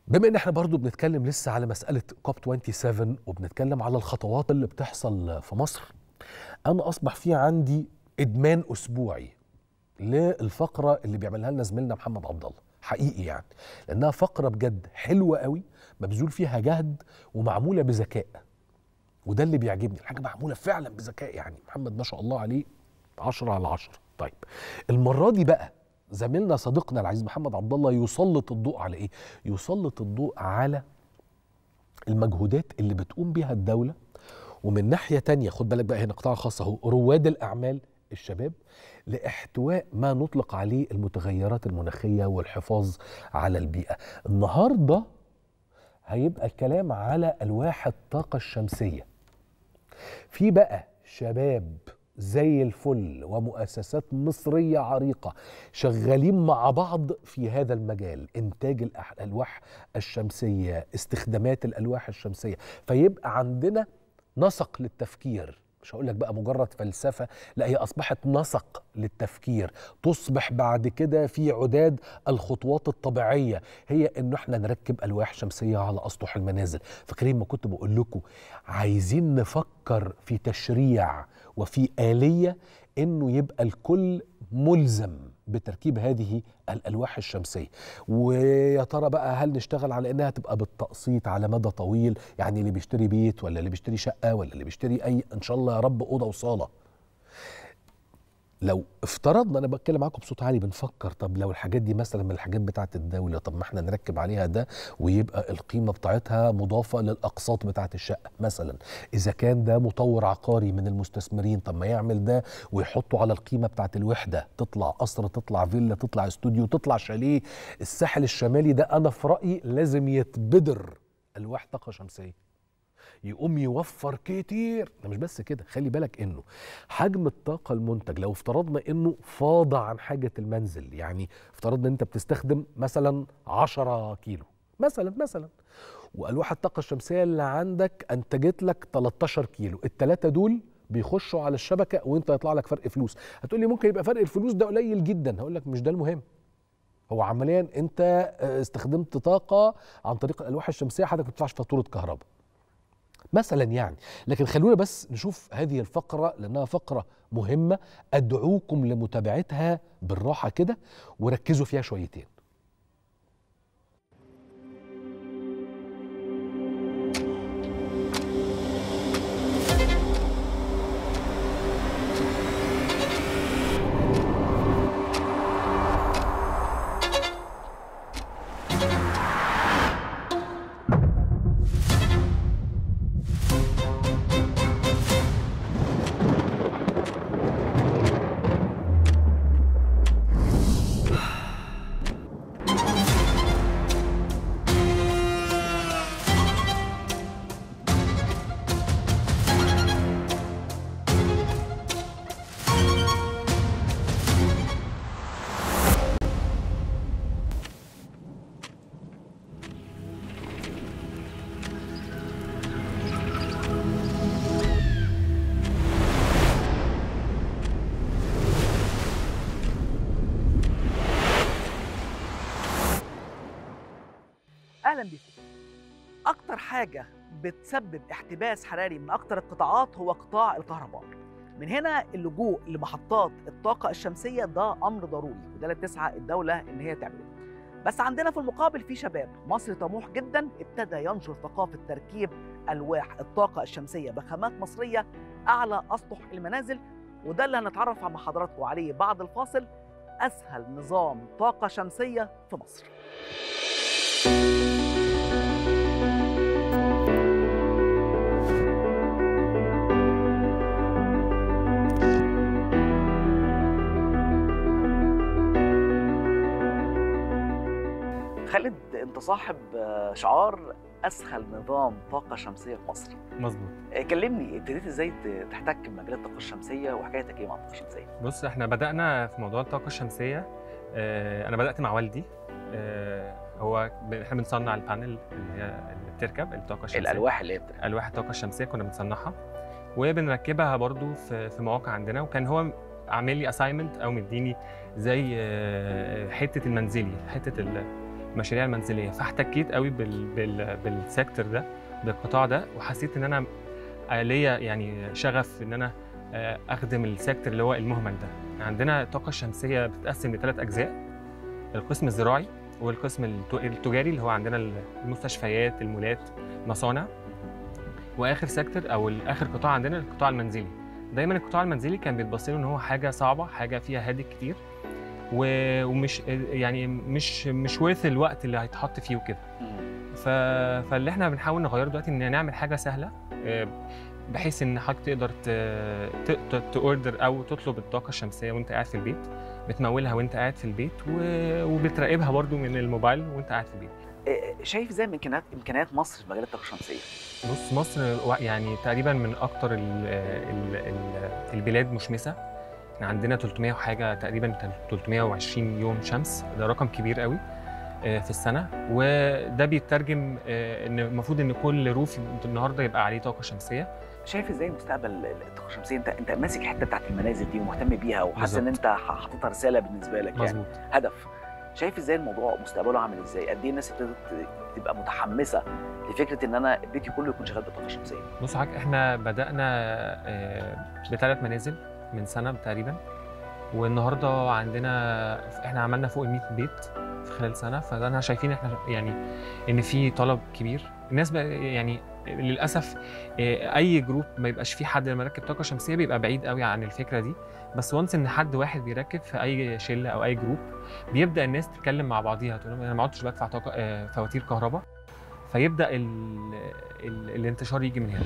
بما ان احنا برضو بنتكلم لسه على مسألة كوب 27 وبنتكلم على الخطوات اللي بتحصل في مصر انا اصبح في عندي ادمان اسبوعي للفقرة اللي بيعملها لنا زميلنا محمد عبد الله حقيقي يعني لانها فقرة بجد حلوة قوي مبذول فيها جهد ومعمولة بذكاء وده اللي بيعجبني الحاجة معمولة فعلا بذكاء يعني محمد ما شاء الله عليه 10 على 10 طيب المرة دي بقى زميلنا صديقنا العزيز محمد عبد الله يسلط الضوء على ايه؟ يسلط الضوء على المجهودات اللي بتقوم بيها الدولة ومن ناحية تانية خد بالك بقى هنا قطاع خاص اهو رواد الأعمال الشباب لاحتواء ما نطلق عليه المتغيرات المناخية والحفاظ على البيئة النهاردة هيبقى الكلام على ألواح الطاقة الشمسية في بقى شباب زي الفل ومؤسسات مصرية عريقة شغالين مع بعض في هذا المجال إنتاج الأح- الألواح الشمسية استخدامات الألواح الشمسية فيبقى عندنا نسق للتفكير مش هقول لك بقى مجرد فلسفة لا هي أصبحت نسق للتفكير تصبح بعد كده في عداد الخطوات الطبيعية هي إنه احنا نركب ألواح شمسية على أسطح المنازل فاكرين ما كنت بقول لكم عايزين نفكر في تشريع وفي آلية إنه يبقى الكل ملزم بتركيب هذه الألواح الشمسية ويا ترى بقى هل نشتغل على إنها تبقى بالتقسيط على مدى طويل يعني اللي بيشتري بيت ولا اللي بيشتري شقة ولا اللي بيشتري أي إن شاء الله يا رب أوضة وصالة لو افترضنا انا بتكلم معاكم بصوت عالي بنفكر طب لو الحاجات دي مثلا من الحاجات بتاعه الدوله طب ما احنا نركب عليها ده ويبقى القيمه بتاعتها مضافه للاقساط بتاعه الشقه مثلا اذا كان ده مطور عقاري من المستثمرين طب ما يعمل ده ويحطه على القيمه بتاعه الوحده تطلع قصر تطلع فيلا تطلع استوديو تطلع شاليه الساحل الشمالي ده انا في رايي لازم يتبدر الواح طاقه شمسيه يقوم يوفر كتير ده مش بس كده خلي بالك انه حجم الطاقة المنتج لو افترضنا انه فاض عن حاجة المنزل يعني افترضنا انت بتستخدم مثلا 10 كيلو مثلا مثلا والواح الطاقة الشمسية اللي عندك انتجت لك 13 كيلو التلاتة دول بيخشوا على الشبكة وانت يطلع لك فرق فلوس هتقول لي ممكن يبقى فرق الفلوس ده قليل جدا هقول لك مش ده المهم هو عمليا انت اه، استخدمت طاقة عن طريق الالواح الشمسية حضرتك ما بتدفعش فاتورة كهرباء مثلا يعني لكن خلونا بس نشوف هذه الفقرة لأنها فقرة مهمة أدعوكم لمتابعتها بالراحة كده وركزوا فيها شويتين اهلا بكم اكتر حاجه بتسبب احتباس حراري من اكتر القطاعات هو قطاع الكهرباء من هنا اللجوء لمحطات الطاقه الشمسيه ده امر ضروري وده اللي بتسعى الدوله ان هي تعمله بس عندنا في المقابل في شباب مصري طموح جدا ابتدى ينشر ثقافه تركيب الواح الطاقه الشمسيه بخامات مصريه اعلى اسطح المنازل وده اللي هنتعرف مع حضراتكم عليه بعد الفاصل اسهل نظام طاقه شمسيه في مصر خالد انت صاحب آه، شعار اسهل نظام طاقه شمسيه في مصر مظبوط آه، كلمني ابتديت ازاي ت- تحتك بمجال الطاقه الشمسيه وحكايتك ايه مع الطاقه الشمسيه بص احنا بدأنا في موضوع الطاقة الشمسية آه، أنا بدأت مع والدي آه، هو ب- احنا بنصنع البانل اللي هي اللي بتركب الطاقة الشمسية الالواح اللي هي بتبقى ألواح الطاقة الشمسية كنا بنصنعها وبنركبها برضو في في مواقع عندنا وكان هو عامل لي اساينمنت او مديني زي آه، حته المنزلي حته ال- المشاريع المنزليه فاحتكيت قوي بال بال بالسيكتور ده بالقطاع ده وحسيت ان انا ليا يعني شغف ان انا آه، اخدم السيكتور اللي هو المهمل ده عندنا الطاقه الشمسيه بتتقسم لثلاث اجزاء القسم الزراعي والقسم الت- التجاري اللي هو عندنا المستشفيات المولات مصانع واخر سيكتور او اخر قطاع عندنا القطاع المنزلي دايما القطاع المنزلي كان بيتبص له ان هو حاجه صعبه حاجه فيها هادي كتير و- ومش يعني مش مش ورث الوقت اللي هيتحط فيه وكده ف... فاللي احنا بنحاول نغيره دلوقتي ان نعمل حاجه سهله آه، بحيث ان حضرتك تقدر ت... ت... ت... توردر او تطلب الطاقه الشمسيه وانت قاعد في البيت بتمولها وانت قاعد في البيت و... وبتراقبها برضو من الموبايل وانت قاعد في البيت آه، شايف ازاي من امكانيات امكانيات مصر في مجال الطاقه الشمسيه؟ بص مصر وا- يعني تقريبا من اكتر ال ال ال البلاد مشمسه احنا عندنا 300 وحاجه تقريبا 320 يوم شمس ده رقم كبير قوي آه، في السنه وده بيترجم آه، ان المفروض ان كل روف النهارده يبقى عليه طاقه شمسيه شايف ازاي مستقبل الطاقه الشمسيه انت انت ماسك الحته بتاعت المنازل دي ومهتم بيها وحاسس ان انت ح- حاططها رساله بالنسبه لك يعني مظبوط هدف شايف ازاي الموضوع مستقبله عامل ازاي قد ايه الناس ابتدت تبقى متحمسه لفكره ان انا بيتي كله يكون شغال بالطاقه الشمسيه بص حضرتك احنا بدانا آه، بثلاث منازل من سنه تقريبا والنهارده عندنا احنا عملنا فوق ال 100 بيت في خلال سنه فانا شايفين احنا يعني ان في طلب كبير الناس بقى يعني للاسف آه، اي جروب ما يبقاش فيه حد لما يركب طاقه شمسيه بيبقى بعيد قوي عن الفكره دي بس وانس ان حد واحد بيركب في اي شله او اي جروب بيبدا الناس تتكلم مع بعضيها تقول لهم انا ما عدتش بدفع طاقه آه، فواتير كهرباء فيبدا ال ال الانتشار يجي من هنا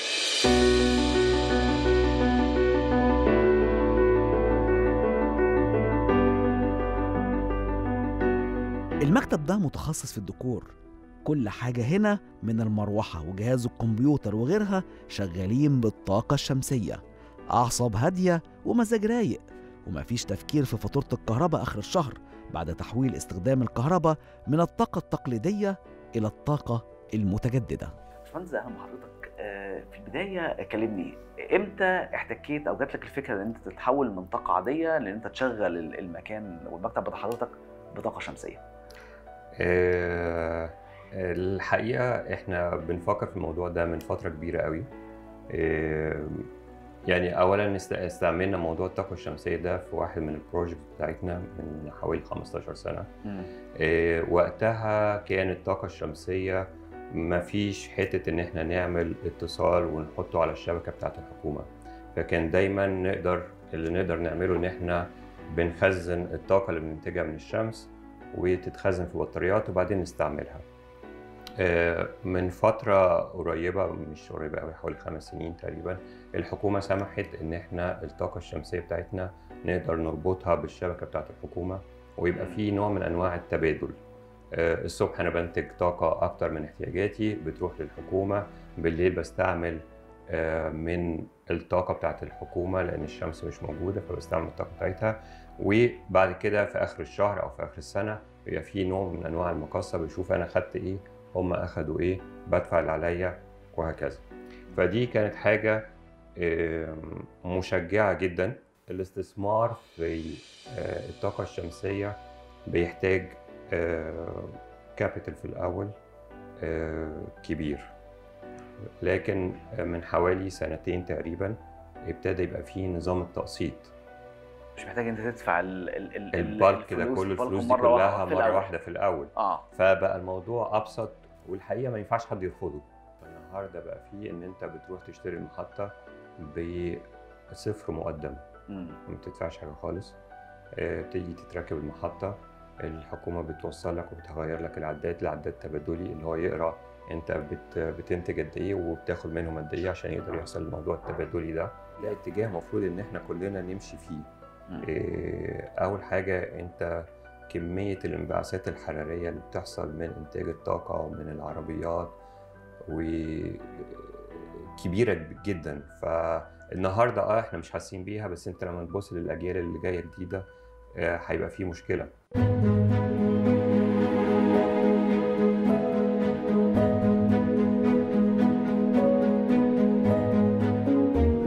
المكتب ده متخصص في الديكور كل حاجة هنا من المروحة وجهاز الكمبيوتر وغيرها شغالين بالطاقة الشمسية أعصاب هادية ومزاج رايق ومفيش تفكير في فاتورة الكهرباء آخر الشهر بعد تحويل استخدام الكهرباء من الطاقة التقليدية إلى الطاقة المتجددة باشمهندس اهم حضرتك آه، في البدايه كلمني امتى احتكيت او جات لك الفكره ان انت تتحول من طاقه عاديه لان انت تشغل ال- المكان والمكتب بتاع حضرتك بطاقه شمسيه آه، الحقيقة احنا بنفكر في الموضوع ده من فترة كبيرة قوي آه، يعني أولا است- استعملنا موضوع الطاقة الشمسية ده في واحد من البروجكت بتاعتنا من حوالي 15 سنة آه، وقتها كانت الطاقة الشمسية مفيش حتة إن إحنا نعمل اتصال ونحطه على الشبكة بتاعت الحكومة فكان دايما نقدر اللي نقدر نعمله إن إحنا بنخزن الطاقة اللي بننتجها من الشمس وتتخزن في بطاريات وبعدين نستعملها آه، من فترة قريبة مش قريبة قوي حوالي خمس سنين تقريبا الحكومة سمحت إن إحنا الطاقة الشمسية بتاعتنا نقدر نربطها بالشبكة بتاعت الحكومة ويبقى في نوع من انواع التبادل آه، الصبح انا بنتج طاقه اكتر من احتياجاتي بتروح للحكومه بالليل بستعمل آه، من الطاقه بتاعت الحكومه لان الشمس مش موجوده فبستعمل الطاقه بتاعتها وبعد كده في اخر الشهر او في اخر السنه بيبقى في نوع من انواع المقاصه بشوف انا خدت ايه هم اخدوا ايه بدفع اللي عليا وهكذا فدي كانت حاجه آم، مشجعه جدا الاستثمار في آه، الطاقة الشمسية بيحتاج كابيتال في الأول آه، كبير لكن آه، من حوالي سنتين تقريبا ابتدى يبقى فيه نظام التقسيط مش محتاج انت تدفع ال ال ال البالك ده كل البالك الفلوس دي مرة واحدة كلها في مرة الأول. واحدة في الأول اه فبقى الموضوع أبسط والحقيقة ما ينفعش حد يرفضه النهاردة بقى فيه إن أنت بتروح تشتري المحطة بصفر مقدم مم. ما بتدفعش حاجه خالص آه، تيجي تتركب المحطه الحكومه بتوصل لك وبتغير لك العداد العداد تبادلي اللي هو يقرا انت بت بتنتج قد ايه وبتاخد منهم قد ايه عشان يقدر يحصل الموضوع التبادلي ده ده اتجاه المفروض ان احنا كلنا نمشي فيه مم. آه، اول حاجه انت كميه الانبعاثات الحراريه اللي بتحصل من انتاج الطاقه ومن العربيات وكبيره جدا فالنهارده اه احنا مش حاسين بيها بس انت لما تبص للاجيال اللي جايه جديده آه، هيبقى في مشكله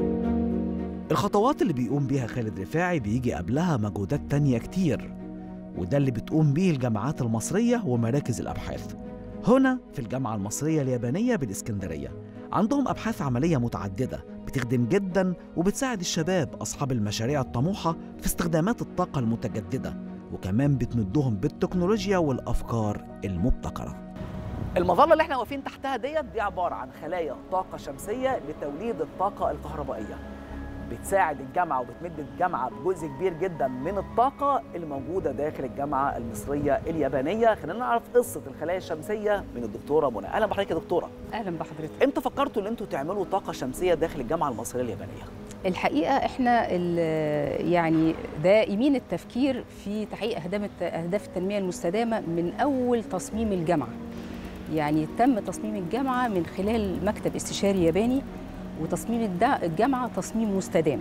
الخطوات اللي بيقوم بيها خالد رفاعي بيجي قبلها مجهودات تانية كتير وده اللي بتقوم به الجامعات المصرية ومراكز الأبحاث هنا في الجامعة المصرية اليابانية بالإسكندرية عندهم أبحاث عملية متعددة بتخدم جدا وبتساعد الشباب أصحاب المشاريع الطموحة في استخدامات الطاقة المتجددة وكمان بتمدهم بالتكنولوجيا والأفكار المبتكرة المظله اللي احنا واقفين تحتها ديت دي عباره عن خلايا طاقه شمسيه لتوليد الطاقه الكهربائيه بتساعد الجامعه وبتمد الجامعه بجزء كبير جدا من الطاقه اللي موجوده داخل الجامعه المصريه اليابانيه خلينا نعرف قصه الخلايا الشمسيه من الدكتوره منى اهلا بحضرتك يا دكتوره اهلا بحضرتك امتى فكرتوا ان انتوا تعملوا طاقه شمسيه داخل الجامعه المصريه اليابانيه الحقيقه احنا ال- يعني دائمين التفكير في تحقيق اهداف اهداف التنميه المستدامه من اول تصميم الجامعه يعني تم تصميم الجامعه من خلال مكتب استشاري ياباني وتصميم الد- الجامعه تصميم مستدام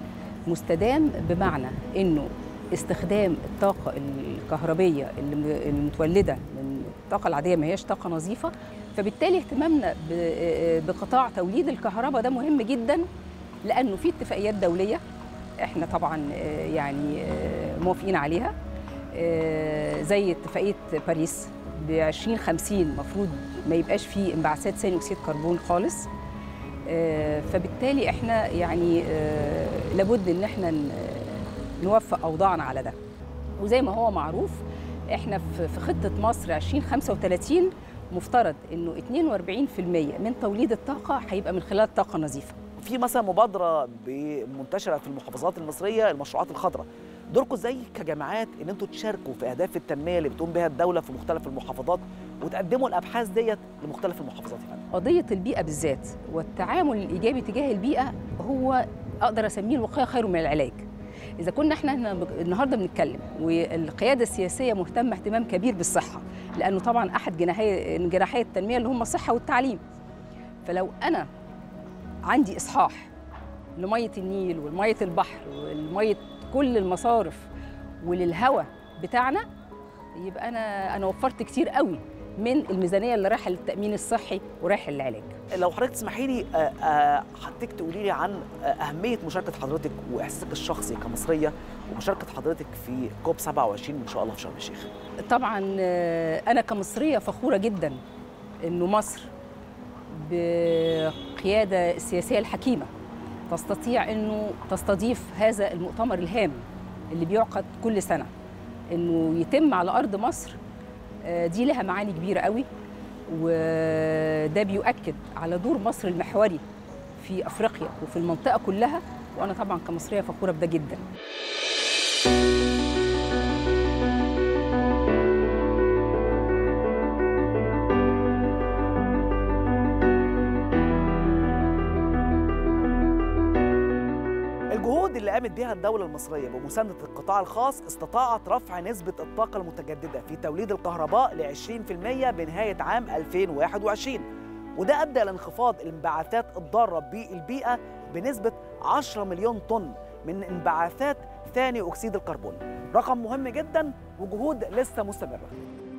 مستدام بمعنى انه استخدام الطاقه الكهربيه اللي م- المتولده من الطاقه العاديه ما هياش طاقه نظيفه فبالتالي اهتمامنا ب- بقطاع توليد الكهرباء ده مهم جدا لانه في اتفاقيات دوليه احنا طبعا آه، يعني آه، موافقين عليها آه، زي اتفاقيه باريس ب 2050 المفروض ما يبقاش فيه انبعاثات ثاني اكسيد كربون خالص آه، فبالتالي احنا يعني آه، لابد ان احنا ن- نوفق اوضاعنا على ده وزي ما هو معروف احنا في في خطه مصر 2035 مفترض انه 42% من توليد الطاقه هيبقى من خلال طاقه نظيفه في مثلا مبادره منتشره في المحافظات المصريه المشروعات الخضراء دوركم ازاي كجامعات ان انتوا تشاركوا في اهداف التنميه اللي بتقوم بها الدوله في مختلف المحافظات وتقدموا الابحاث ديت لمختلف المحافظات يعني قضيه البيئه بالذات والتعامل الايجابي تجاه البيئه هو اقدر اسميه الوقايه خير من العلاج اذا كنا احنا هنا بك- النهارده بنتكلم والقياده السياسيه مهتمه اهتمام كبير بالصحه لانه طبعا احد جناحي جناحي التنميه اللي هم الصحه والتعليم فلو انا عندي اصحاح لميه النيل ولميه البحر ولميه كل المصارف وللهواء بتاعنا يبقى انا انا وفرت كتير قوي من الميزانيه اللي رايحه للتامين الصحي ورايحه للعلاج لو حضرتك تسمحي لي آه، آه، حضرتك تقولي لي عن آه، اهميه مشاركه حضرتك واحساسك الشخصي كمصريه ومشاركه حضرتك في كوب 27 ان شاء الله في شرم الشيخ طبعا آه، انا كمصريه فخوره جدا انه مصر بقياده السياسيه الحكيمه تستطيع انه تستضيف هذا المؤتمر الهام اللي بيعقد كل سنه انه يتم على ارض مصر آه، دي لها معاني كبيره قوي وده بيؤكد على دور مصر المحوري في افريقيا وفي المنطقه كلها وانا طبعا كمصريه فخوره بده جدا الجهود اللي قامت بها الدولة المصرية بمساندة القطاع الخاص استطاعت رفع نسبة الطاقة المتجددة في توليد الكهرباء ل 20% بنهاية عام 2021 وده أدى إلى انخفاض الانبعاثات الضارة بالبيئة بنسبة 10 مليون طن من انبعاثات ثاني أكسيد الكربون رقم مهم جدا وجهود لسه مستمرة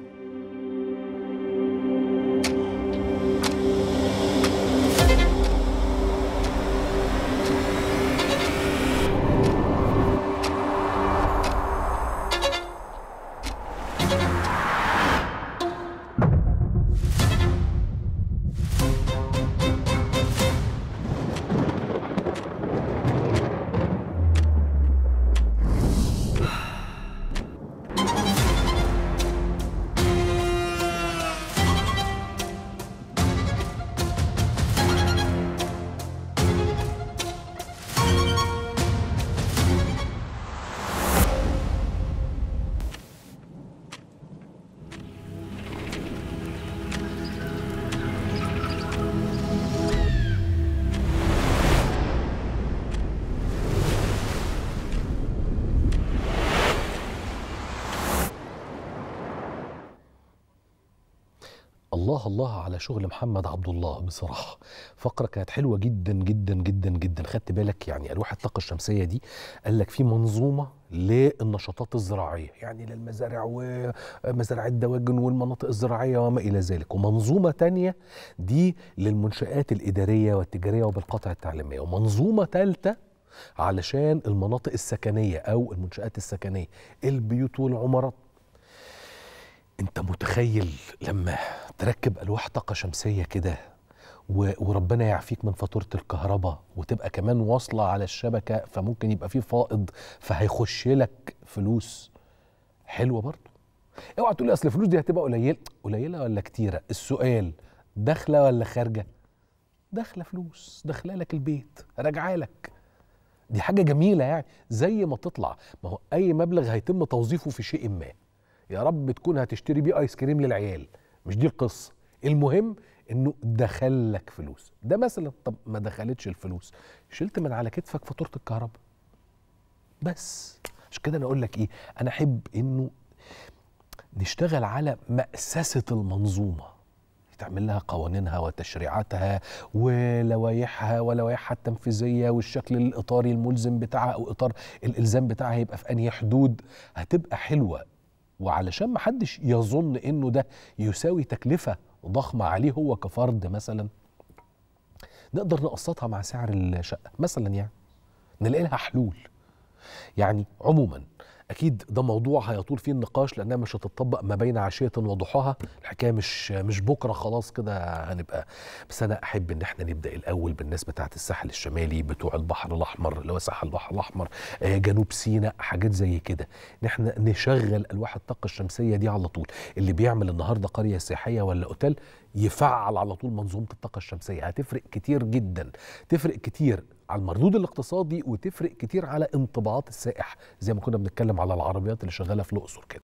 الله الله على شغل محمد عبد الله بصراحه فقره كانت حلوه جدا جدا جدا جدا خدت بالك يعني الواح الطاقه الشمسيه دي قال لك في منظومه للنشاطات الزراعيه يعني للمزارع ومزارع الدواجن والمناطق الزراعيه وما الى ذلك ومنظومه تانية دي للمنشات الاداريه والتجاريه وبالقطع التعليميه ومنظومه ثالثه علشان المناطق السكنيه او المنشات السكنيه البيوت والعمارات انت متخيل لما تركب الواح طاقه شمسيه كده و- وربنا يعفيك من فاتوره الكهرباء وتبقى كمان واصله على الشبكه فممكن يبقى في فائض فهيخش لك فلوس حلوه برضه اوعى تقول لي اصل الفلوس دي هتبقى قليله قليله ولا كتيره السؤال داخله ولا خارجه داخله فلوس داخله لك البيت راجعه لك دي حاجه جميله يعني زي ما تطلع ما هو اي مبلغ هيتم توظيفه في شيء ما يا رب تكون هتشتري بيه ايس كريم للعيال مش دي القصه المهم انه دخل لك فلوس ده مثلا طب ما دخلتش الفلوس شلت من على كتفك فاتوره الكهرباء بس عشان كده انا اقول لك ايه انا احب انه نشتغل على مأسسة المنظومة تعمل لها قوانينها وتشريعاتها ولوائحها ولوائحها التنفيذية والشكل الإطاري الملزم بتاعها أو إطار الإلزام بتاعها يبقى في أنهي حدود هتبقى حلوة وعلشان ما حدش يظن إنه ده يساوي تكلفة ضخمة عليه هو كفرد مثلا نقدر نقسطها مع سعر الشقة مثلا يعني نلاقي لها حلول يعني عموما اكيد ده موضوع هيطول فيه النقاش لانها مش هتطبق ما بين عشيه وضحاها الحكايه مش مش بكره خلاص كده هنبقى بس انا احب ان احنا نبدا الاول بالناس بتاعه الساحل الشمالي بتوع البحر الاحمر اللي هو ساحل البحر الاحمر آه، جنوب سيناء حاجات زي كده ان احنا نشغل الواح الطاقه الشمسيه دي على طول اللي بيعمل النهارده قريه سياحيه ولا اوتيل يفعل على طول منظومه الطاقه الشمسيه هتفرق كتير جدا تفرق كتير على المردود الاقتصادي وتفرق كتير على انطباعات السائح زي ما كنا بنتكلم على العربيات اللي شغاله في الاقصر كده